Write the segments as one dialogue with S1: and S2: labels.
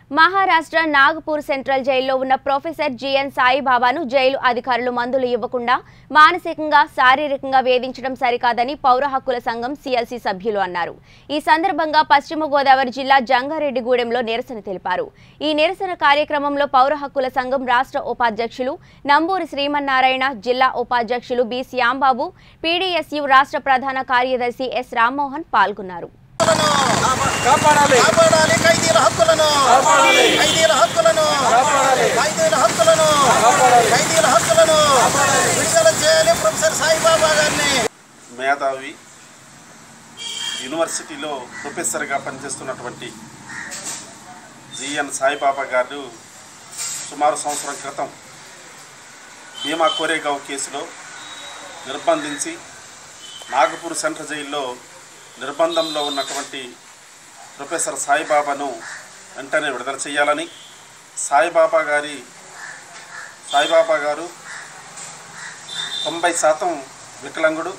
S1: Maharashtra Nagpur central జైల్లో ఉన్న professor GN సాయిబాబాను jail అధికారులు మందులు ఇవ్వకుండా మానసికంగా శారీరకంగా వేధించడం సరికాదని పౌర హక్కుల సంఘం సిఎల్సి సభ్యులు అన్నారు ఈ సందర్భంగా పశ్చిమ గోదావరి జిల్లా జంగారెడ్డిగూడెంలో నిరసన తెలిపారు ఈ నిరసన కార్యక్రమంలో పౌర హక్కుల సంఘం రాష్ట్ర ఉపాధ్యక్షులు నంబూరి శ్రీమన్నారాయణ జిల్లా ఉపాధ్యక్షులు బి శ్యాంబాబు పీడీఎస్యు రాష్ట్ర ప్రధాన కార్యదర్శి ఎస్ రామ్మోహన్ పాల్గొన్నారు
S2: కాపాడాలి
S3: కాపాడాలి ఖైదీల హక్కులను
S2: కాపాడాలి.
S3: ఖైదీల హక్కులను
S2: కాపాడాలి.
S3: ఖైదీల హక్కులను
S2: కాపాడాలి.
S3: ఖైదీల హక్కులను విడుదల చేయాలి ప్రొఫెసర్ సాయిబాబా గారిని
S4: మేధావి యూనివర్సిటీలో ప్రొఫెసర్గా పనిచేస్తున్నటువంటి జిఎన్ సాయిబాబా గారు సుమారు సంవత్సరం క్రితం భీమా కోరేగావ్ కేసులో నిర్బంధించి నాగపూర్ సెంట్రల్ జైల్లో నిర్బంధంలో ఉన్నటువంటి ప్రొఫెసర్ సాయిబాబాను వెంటనే విడుదల చేయాలని సాయిబాబా గారి సాయిబాబా గారు తొంభై శాతం వికలాంగుడు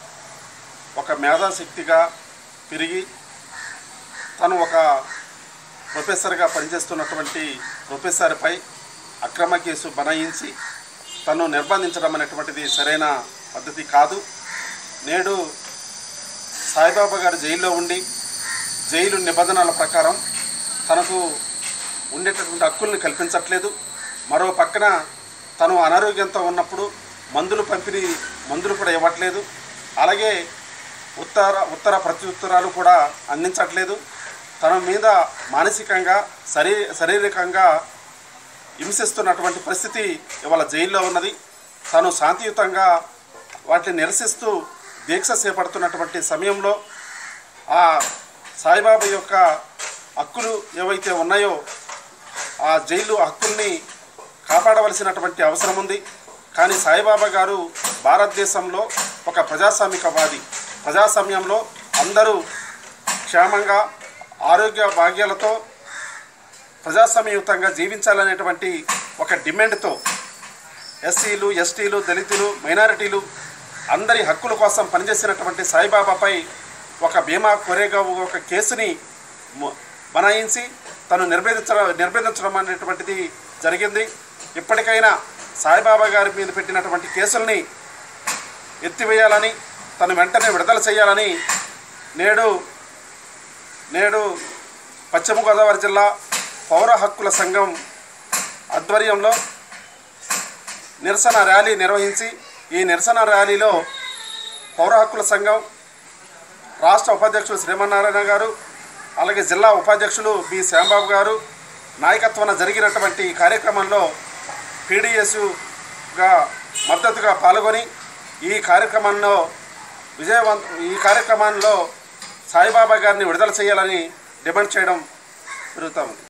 S4: ఒక మేధాశక్తిగా పెరిగి తను ఒక ప్రొఫెసర్గా పనిచేస్తున్నటువంటి ప్రొఫెసర్పై అక్రమ కేసు బనాయించి తను నిర్బంధించడం అనేటువంటిది సరైన పద్ధతి కాదు నేడు సాయిబాబా గారు జైల్లో ఉండి జైలు నిబంధనల ప్రకారం తనకు ఉండేటటువంటి హక్కుల్ని కల్పించట్లేదు మరో పక్కన తను అనారోగ్యంతో ఉన్నప్పుడు మందులు పంపిణీ మందులు కూడా ఇవ్వట్లేదు అలాగే ఉత్తర ఉత్తర ప్రత్యుత్తరాలు కూడా అందించట్లేదు తన మీద మానసికంగా శరీ శారీరకంగా హింసిస్తున్నటువంటి పరిస్థితి ఇవాళ జైల్లో ఉన్నది తను శాంతియుతంగా వాటిని నిరసిస్తూ దీక్ష చేపడుతున్నటువంటి సమయంలో ఆ సాయిబాబా యొక్క హక్కులు ఏవైతే ఉన్నాయో ఆ జైలు హక్కుల్ని కాపాడవలసినటువంటి అవసరం ఉంది కానీ సాయిబాబా గారు భారతదేశంలో ఒక ప్రజాస్వామికవాది ప్రజాస్వామ్యంలో అందరూ క్షేమంగా ఆరోగ్య భాగ్యాలతో ప్రజాస్వామ్యయుతంగా జీవించాలనేటువంటి ఒక డిమాండ్తో ఎస్సీలు ఎస్టీలు దళితులు మైనారిటీలు అందరి హక్కుల కోసం పనిచేసినటువంటి సాయిబాబాపై ఒక భీమా కొరేగావు ఒక కేసుని ము- బనాయించి తను నిర్బంధించడం నిర్బంధించడం అనేటువంటిది జరిగింది ఇప్పటికైనా సాయిబాబా గారి మీద పెట్టినటువంటి కేసుల్ని ఎత్తివేయాలని తను వెంటనే విడుదల చేయాలని నేడు నేడు పశ్చిమ గోదావరి జిల్లా పౌర హక్కుల సంఘం ఆధ్వర్యంలో నిరసన ర్యాలీ నిర్వహించి ఈ నిరసన ర్యాలీలో పౌర హక్కుల సంఘం రాష్ట్ర ఉపాధ్యక్షులు శ్రీమన్నారాయణ గారు అలాగే జిల్లా ఉపాధ్యక్షులు బి శ్యాంబాబు గారు నాయకత్వాన జరిగినటువంటి ఈ కార్యక్రమంలో పీడిఎస్గా మద్దతుగా పాల్గొని ఈ కార్యక్రమంలో విజయవంత ఈ కార్యక్రమంలో సాయిబాబా గారిని విడుదల చేయాలని డిమాండ్ చేయడం జరుగుతూ ఉంది